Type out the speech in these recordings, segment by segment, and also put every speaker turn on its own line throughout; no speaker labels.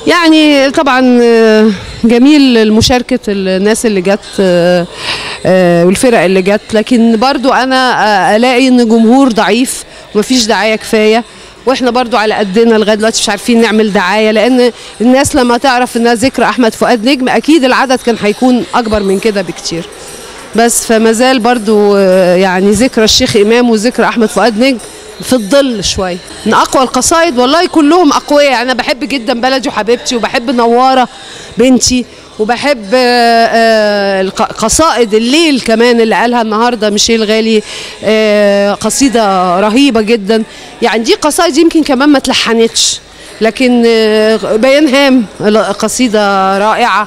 يعني طبعا آه، جميل مشاركة الناس اللي جت آه، آه، والفرق اللي جت لكن برضو أنا آه، ألاقي إن جمهور ضعيف ومفيش دعاية كفاية واحنا برضو على قدنا لغايه دلوقتي مش عارفين نعمل دعايه لان الناس لما تعرف انها ذكرى احمد فؤاد نجم اكيد العدد كان هيكون اكبر من كده بكتير بس فما زال برضو آه، يعني ذكرى الشيخ امام وذكرى احمد فؤاد نجم في الظل شويه من اقوى القصايد والله كلهم اقوياء انا بحب جدا بلدي وحبيبتي وبحب نواره بنتي وبحب آه، آه، الق- قصائد الليل كمان اللي قالها النهارده ميشيل غالي آه، قصيده رهيبه جدا يعني دي قصائد يمكن كمان ما اتلحنتش لكن آه، بيان هام قصيده رائعه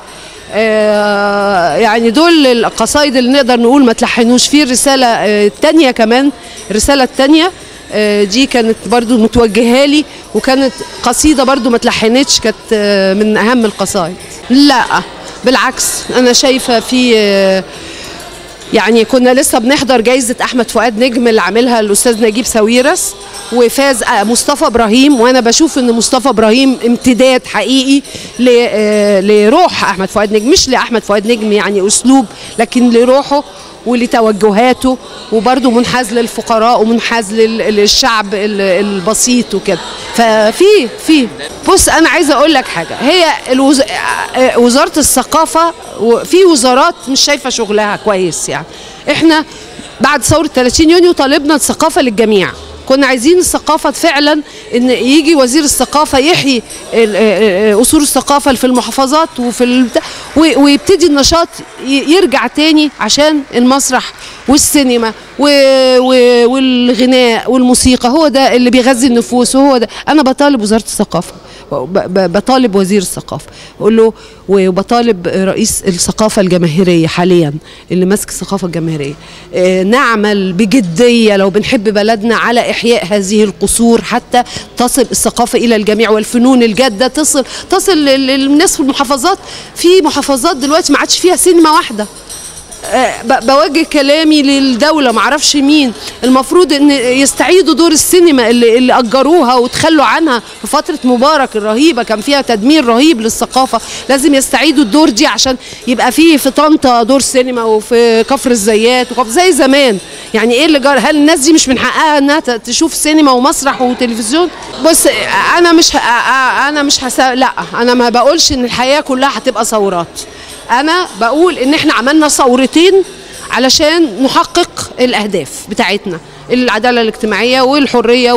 آه، يعني دول القصايد اللي نقدر نقول ما تلحنوش في الرسالة آه، التانية كمان الرسالة التانية آه، دي كانت برضو متوجهة لي وكانت قصيدة برضو ما تلحنتش كانت آه، من أهم القصايد لا بالعكس أنا شايفة في آه، يعني كنا لسه بنحضر جايزة أحمد فؤاد نجم اللي عاملها الأستاذ نجيب ساويرس وفاز آه، مصطفى إبراهيم وأنا بشوف إن مصطفى إبراهيم امتداد حقيقي ل- آه، لروح أحمد فؤاد نجم مش لأحمد فؤاد نجم يعني أسلوب لكن لروحه ولتوجهاته وبرضه منحاز للفقراء ومنحاز لل- للشعب ال- البسيط وكده ففي في بص انا عايزه اقول لك حاجه هي الوز... آه، وزاره الثقافه و- في وزارات مش شايفه شغلها كويس يعني احنا بعد ثوره 30 يونيو طالبنا الثقافه للجميع كنا عايزين الثقافة فعلا ان يجي وزير الثقافة يحيي ال- آه، آه، اصول الثقافة اللي في المحافظات وفي البتاع و- ويبتدي النشاط ي- يرجع تاني عشان المسرح والسينما و- و- والغناء والموسيقى هو ده اللي بيغذي النفوس وهو ده انا بطالب وزارة الثقافة ب- ب- بطالب وزير الثقافة بقول له وبطالب رئيس الثقافة الجماهيرية حاليا اللي ماسك الثقافة الجماهيرية آه، نعمل بجدية لو بنحب بلدنا على إحياء هذه القصور حتى تصل الثقافة إلى الجميع والفنون الجادة تصل تصل لل- للناس في المحافظات في محافظات دلوقتي ما عادش فيها سينما واحدة آه، ب- بوجه كلامي للدولة معرفش مين المفروض ان يستعيدوا دور السينما اللي, اللي اجروها وتخلوا عنها في فترة مبارك الرهيبة كان فيها تدمير رهيب للثقافة لازم يستعيدوا الدور دي عشان يبقى في في طنطا دور سينما وفي كفر الزيات وكفر زي زمان يعني ايه اللي جار هل الناس دي مش من حقها انها ت- تشوف سينما ومسرح وتلفزيون بص انا مش ه- انا مش هسا لا انا ما بقولش ان الحياة كلها هتبقى ثورات انا بقول ان احنا عملنا ثورتين علشان نحقق الاهداف بتاعتنا العداله الاجتماعيه والحريه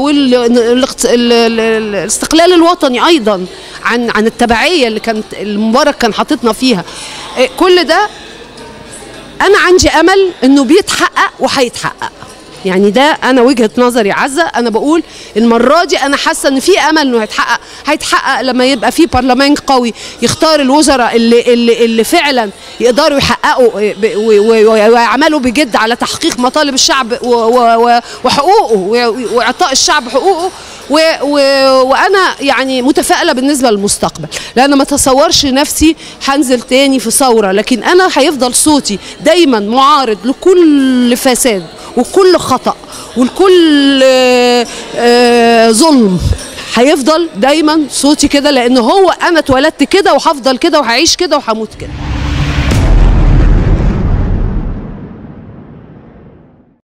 والاستقلال الوطني ايضا عن عن التبعيه اللي كانت المبارك كان حاططنا فيها إيه، كل ده انا عندي امل انه بيتحقق وهيتحقق يعني ده انا وجهه نظري عزه انا بقول المره دي انا حاسه ان في امل انه هيتحقق هيتحقق لما يبقى في برلمان قوي يختار الوزراء اللي اللي, اللي فعلا يقدروا يحققوا ب- و- و- ويعملوا بجد على تحقيق مطالب الشعب و- و- و- وحقوقه و- واعطاء الشعب حقوقه و و وانا يعني متفائله بالنسبه للمستقبل لان ما تصورش نفسي هنزل تاني في ثوره لكن انا هيفضل صوتي دايما معارض لكل فساد وكل خطا وكل آه، آه، ظلم هيفضل دايما صوتي كده لان هو انا اتولدت كده وهفضل كده وهعيش كده وهموت كده